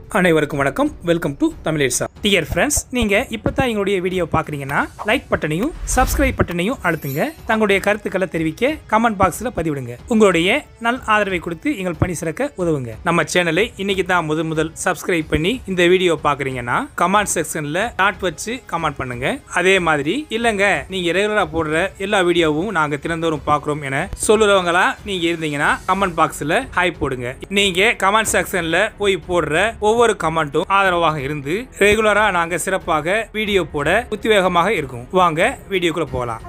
அனைவருக்கும் வணக்கம் welcome to தமிழேசா டியர் ஃப்ரெண்ட்ஸ் நீங்க இப்பதான் எங்களுடைய வீடியோ பாக்குறீங்கன்னா லைக் பட்டனையும் சப்ஸ்கிரைப் பட்டனையும் அழுத்துங்க தங்களுடைய கருத்துக்களை தெரிவிக்க கமெண்ட் பாக்ஸ்ல பதிவிடுங்க உங்களுடைய நல் ஆதரவை கொடுத்து எங்கள் பணி சிறக்க உதவுங்க நம்ம சேனலை இன்னைக்கு தான் முதல் முதல் சப்ஸ்கிரைப் பண்ணி இந்த வீடியோ பாக்குறீங்கன்னா கமெண்ட் செக்ஷன்ல டாட் வச்சு கமெண்ட் பண்ணுங்க அதே மாதிரி இல்லங்க நீங்க ரெகுலரா போடுற எல்லா வீடியோவும் நாங்க தினந்தோறும் பாக்குறோம் என சொல்லுறவங்களா நீங்க இருந்தீங்கன்னா கமெண்ட் பாக்ஸ்ல ஹாய் போடுங்க நீங்க கமெண்ட் செக்ஷன்ல போய் போடுற ஒவ்வொரு கமெண்ட்டும் ஆதரவாக இருந்து ரெகுலரா நாங்க சிறப்பாக வீடியோ போட உத்வேகமாக இருக்கும் வாங்க வீடியோக்குள்ள போகலாம்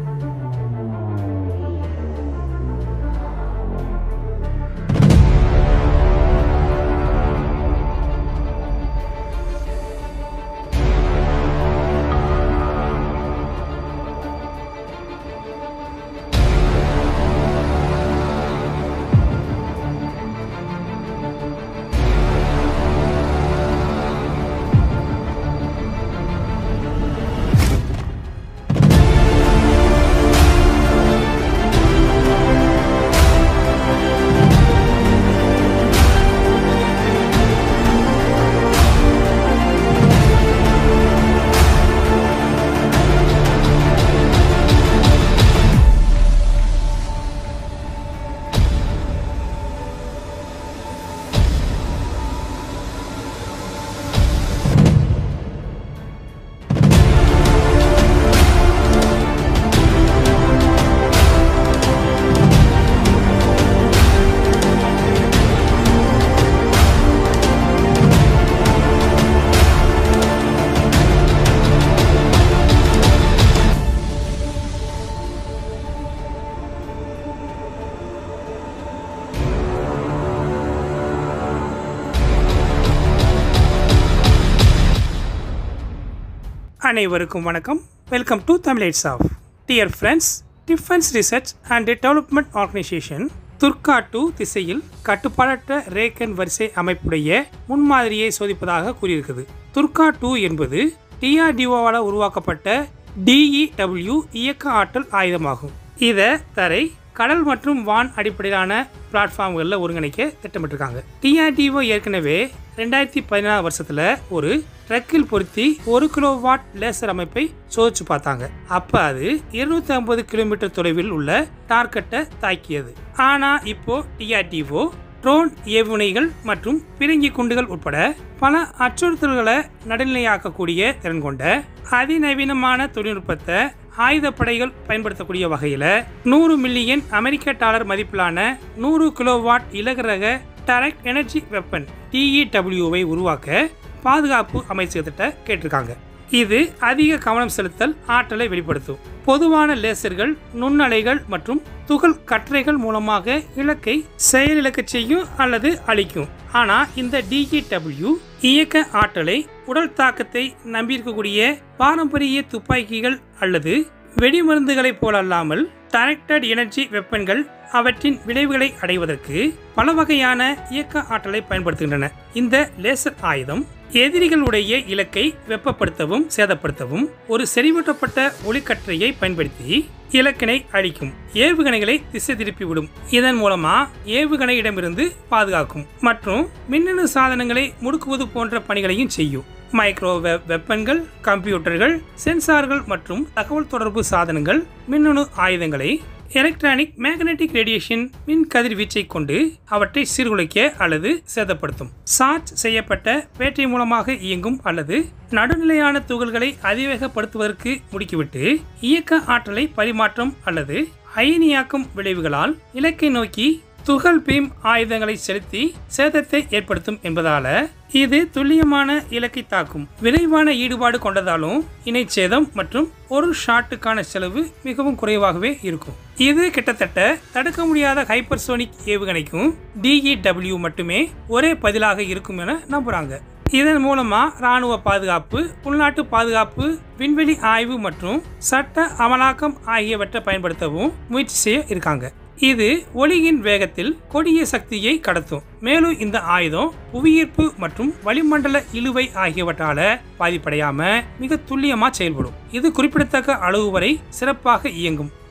அனைவருக்கும் வணக்கம் வெல்கம் டு தமிழேட்ஸ் of dear friends defence research and development organisation Durga two திசையில் கட்டுப்பாடற்ற ரேக்கன் வரிசை அமைப்புடைய முன்மாதிரியை சோதிப்பதாக கூறியிருக்குது துர்கா டூ என்பது டிஆர்டிஓவால் உருவாக்கப்பட்ட டிஇடபிள்யூ இயக்க ஆற்றல் ஆயுதமாகும் இதை தரை கடல் மற்றும் வான் அடிப்படையிலான பிளாட்ஃபார்ம்களில் ஒருங்கிணைக்க திட்டமிட்டிருக்காங்க டிஆர்டிஓ ஏற்கனவே ரெண்டாயிரத்தி பதினாறு வருஷத்துல ஒரு ட்ரக்கில் பொருத்தி ஒரு கிலோ வாட் லேசர் அமைப்பை சோதிச்சு பார்த்தாங்க அப்ப அது இருநூத்தி ஐம்பது கிலோமீட்டர் தொலைவில் உள்ள டார்கெட்டை தாக்கியது ஆனா இப்போ டிஆர்டிஓ ட்ரோன் ஏவுகணைகள் மற்றும் பிறங்கி குண்டுகள் உட்பட பல அச்சுறுத்தல்களை நடுநிலையாக்கக்கூடிய திறன் கொண்ட அதிநவீனமான தொழில்நுட்பத்தை ஆயுதப்படைகள் பயன்படுத்தக்கூடிய வகையில் நூறு மில்லியன் அமெரிக்க டாலர் மதிப்பிலான நூறு கிலோவாட் இலகுரக டைரக்ட் எனர்ஜி வெப்பன் டிஇடபிள்யூவை உருவாக்க பாதுகாப்பு அமைச்சகத்திட்ட கேட்டிருக்காங்க இது அதிக கவனம் செலுத்தல் ஆற்றலை வெளிப்படுத்தும் பொதுவான லேசர்கள் நுண்ணலைகள் மற்றும் துகள் கற்றைகள் மூலமாக இலக்கை செயலிழக்க செய்யும் அல்லது அழிக்கும் ஆனா இந்த டிஇடபிள்யூ இயக்க ஆற்றலை உடல் தாக்கத்தை நம்பியிருக்கக்கூடிய பாரம்பரிய துப்பாக்கிகள் அல்லது வெடிமருந்துகளைப் போலல்லாமல் டைரக்டட் எனர்ஜி வெப்பன்கள் அவற்றின் விளைவுகளை அடைவதற்கு பல வகையான இயக்க ஆற்றலை பயன்படுத்துகின்றன இந்த லேசர் ஆயுதம் எதிரிகளுடைய இலக்கை வெப்பப்படுத்தவும் சேதப்படுத்தவும் ஒரு செறிவூட்டப்பட்ட ஒளிக்கற்றையை பயன்படுத்தி இலக்கினை அழிக்கும் ஏவுகணைகளை திசை திருப்பிவிடும் இதன் மூலமா ஏவுகணையிடமிருந்து பாதுகாக்கும் மற்றும் மின்னணு சாதனங்களை முடுக்குவது போன்ற பணிகளையும் செய்யும் மைக்ரோவேவ் வெப்பன்கள் கம்ப்யூட்டர்கள் சென்சார்கள் மற்றும் தகவல் தொடர்பு சாதனங்கள் மின்னணு ஆயுதங்களை எலக்ட்ரானிக் மேக்னெட்டிக் ரேடியேஷன் மின் கதிர்வீச்சை கொண்டு அவற்றை சீர்குலைக்க அல்லது சேதப்படுத்தும் சார்ஜ் செய்யப்பட்ட பேட்டரி மூலமாக இயங்கும் அல்லது நடுநிலையான துகள்களை அதிவேகப்படுத்துவதற்கு முடுக்கிவிட்டு இயக்க ஆற்றலை பரிமாற்றம் அல்லது அயனியாக்கும் விளைவுகளால் இலக்கை நோக்கி துகள் பீம் ஆயுதங்களை செலுத்தி சேதத்தை ஏற்படுத்தும் என்பதால இது துல்லியமான இலக்கை தாக்கும் விரைவான ஈடுபாடு கொண்டதாலும் இணை சேதம் மற்றும் ஒரு ஷாட்டுக்கான செலவு மிகவும் குறைவாகவே இருக்கும் இது கிட்டத்தட்ட தடுக்க முடியாத ஹைப்பர்சோனிக் ஏவுகணைக்கும் டிஇடபிள்யூ மட்டுமே ஒரே பதிலாக இருக்கும் என நம்புறாங்க இதன் மூலமா ராணுவ பாதுகாப்பு உள்நாட்டு பாதுகாப்பு விண்வெளி ஆய்வு மற்றும் சட்ட அமலாக்கம் ஆகியவற்றை பயன்படுத்தவும் முயற்சி செய்ய இருக்காங்க இது ஒளியின் வேகத்தில் கொடிய சக்தியை கடத்தும் மேலும் இந்த ஆயுதம் புவியீர்ப்பு மற்றும் வளிமண்டல இழுவை ஆகியவற்றால பாதிப்படையாம மிக துல்லியமா செயல்படும் இது குறிப்பிடத்தக்க அளவு வரை சிறப்பாக இயங்கும்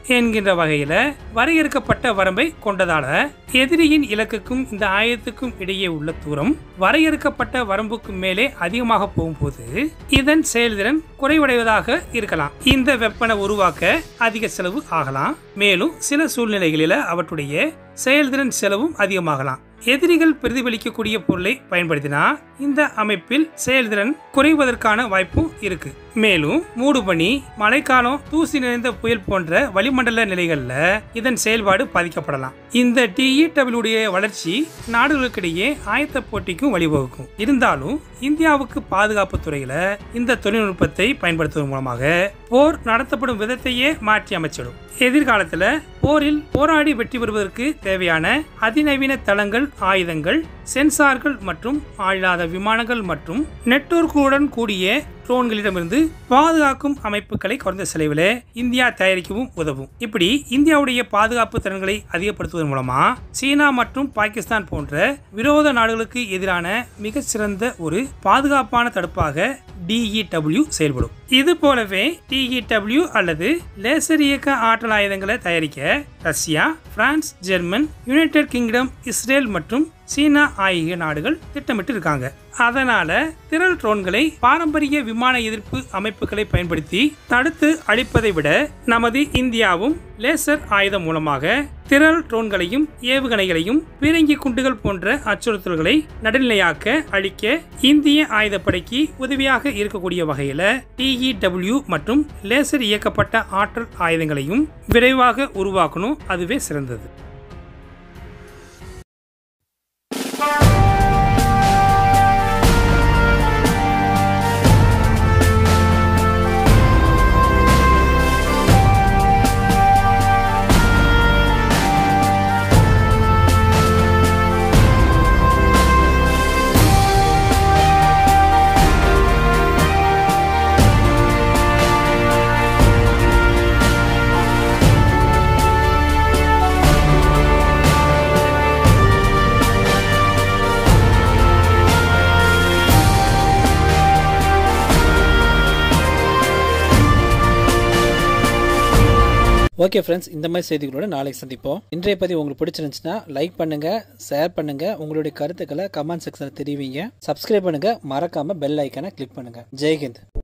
என்கின்ற வகையில வரையறுக்கப்பட்ட வரம்பை கொண்டதால எதிரியின் இலக்குக்கும் இந்த ஆயுதத்துக்கும் இடையே உள்ள தூரம் வரையறுக்கப்பட்ட வரம்புக்கு மேலே அதிகமாக போகும்போது இதன் செயல்திறன் குறைவடைவதாக இருக்கலாம் இந்த வெப்பனை உருவாக்க அதிக செலவு ஆகலாம் மேலும் சில சூழ்நிலைகளில் அவற்றுடைய செயல்திறன் செலவும் அதிகமாகலாம் எதிரிகள் பிரதிபலிக்கக்கூடிய பொருளை பயன்படுத்தினா இந்த அமைப்பில் செயல்திறன் குறைவதற்கான வாய்ப்பும் இருக்கு மேலும் மூடுபனி மழைக்காலம் தூசி நிறைந்த புயல் போன்ற வளிமண்டல நிலைகள்ல இதன் செயல்பாடு பாதிக்கப்படலாம் இந்த டிஇடபிள்யூடைய வளர்ச்சி நாடுகளுக்கிடையே ஆயத்த போட்டிக்கும் வழிவகுக்கும் இருந்தாலும் இந்தியாவுக்கு பாதுகாப்பு துறையில இந்த தொழில்நுட்பத்தை பயன்படுத்துவதன் மூலமாக போர் நடத்தப்படும் விதத்தையே மாற்றி அமைச்சிடும் எதிர்காலத்துல போரில் போராடி வெற்றி பெறுவதற்கு தேவையான அதிநவீன தளங்கள் ஆயுதங்கள் சென்சார்கள் மற்றும் ஆளில்லாத விமானங்கள் மற்றும் நெட்வொர்க்குடன் கூடிய ட்ரோன்களிடமிருந்து பாதுகாக்கும் அமைப்புகளை குறைந்த செலவில் இந்தியா தயாரிக்கவும் உதவும் இப்படி இந்தியாவுடைய பாதுகாப்பு திறன்களை அதிகப்படுத்துவதன் மூலமா சீனா மற்றும் பாகிஸ்தான் போன்ற விரோத நாடுகளுக்கு எதிரான மிக சிறந்த ஒரு பாதுகாப்பான தடுப்பாக டிஇடபிள்யூ செயல்படும் இது போலவே டிஇடபிள்யூ அல்லது லேசர் இயக்க ஆற்றல் ஆயுதங்களை தயாரிக்க Russia France German United Kingdom Israel மற்றும் சீனா ஆகிய நாடுகள் திட்டமிட்டு இருக்காங்க அதனால திரள் ட்ரோன்களை பாரம்பரிய விமான எதிர்ப்பு அமைப்புகளை பயன்படுத்தி தடுத்து அழிப்பதை விட நமது இந்தியாவும் லேசர் ஆயுதம் மூலமாக திரள் ட்ரோன்களையும் ஏவுகணைகளையும் பீரங்கி குண்டுகள் போன்ற அச்சுறுத்தல்களை நடுநிலையாக்க அழிக்க இந்திய ஆயுதப்படைக்கு உதவியாக இருக்கக்கூடிய வகையில டிஇடபிள்யூ மற்றும் லேசர் இயக்கப்பட்ட ஆற்றல் ஆயுதங்களையும் விரைவாக உருவாக்கணும் அதுவே சிறந்தது ஓகே ஃப்ரெண்ட்ஸ் இந்த மாதிரி செய்திகளோட நாளைக்கு சந்திப்போம் இன்றைய பதிவு உங்களுக்கு பிடிச்சிருந்துச்சுன்னா லைக் பண்ணுங்க ஷேர் பண்ணுங்க உங்களுடைய கருத்துக்களை கமெண்ட் செக்ஷனில் தெரிவிங்க சப்ஸ்கிரைப் பண்ணுங்க மறக்காம பெல் ஐக்கானை கிளிக் பண்ணுங்க ஜெய்ஹிந்த்